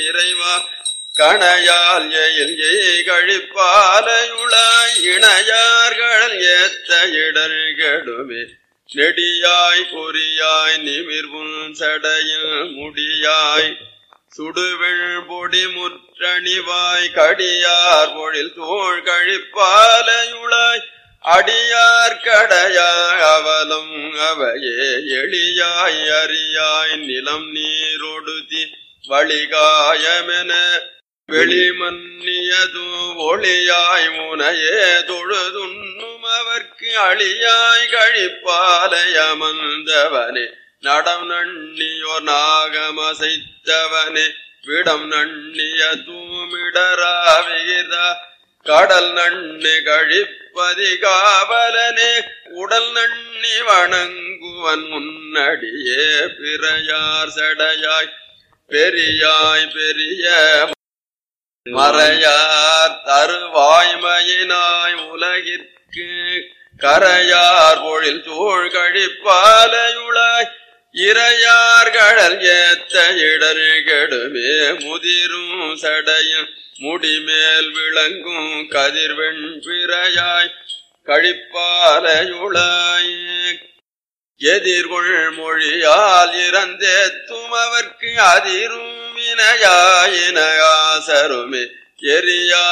இறைவா கணையால் எயில் எய் கழிப்பாலையுளாய் இணையார்கள் ஏத்த இடர் கெடுமே நெடியாய் பொறியாய் நிமிர்வும் சடையில் முடியாய் சுடுவெள் பொடி முற்றணிவாய் கடியார் பொழில் தோள் கழிப்பாலையுளாய் அடியார் கடையாய் அவலம் அவையே எளியாய் அறியாய் நிலம் நீரொடுதி வழிகாயமென வெளிமன்னியது ஒளியாய் முனையே தொழுதுண்ணும் அவர்க்கு அழியாய் கழிப்பாலையமர்ந்தவனே நடம் நண்ணியோர் நாகமசைத்தவனே விடம் நண்ணிய தூமிடராவிகிதா கடல் நண்ணு கழிப்பதி காவலனே உடல் நண்ணி வணங்குவன் முன்னடியே பிறையார் சடையாய் பெரியாய் பெரிய மறையார் தருவாய்மையினாய் உலகிற்கு கரையார் பொழில் தோள் கழிப்பாலையுளாய் இறையார் கடல் ஏத்த இடர் கெடுமே முதிரும் சடையும் முடிமேல் விளங்கும் கதிர்வெண் பிறையாய் கழிப்பாலையுளாய் எதிர்கொள் மொழியால் இறந்தேத்தும் அவர்க்கு அதிரும் வினையாயின ஆசருமே எரியா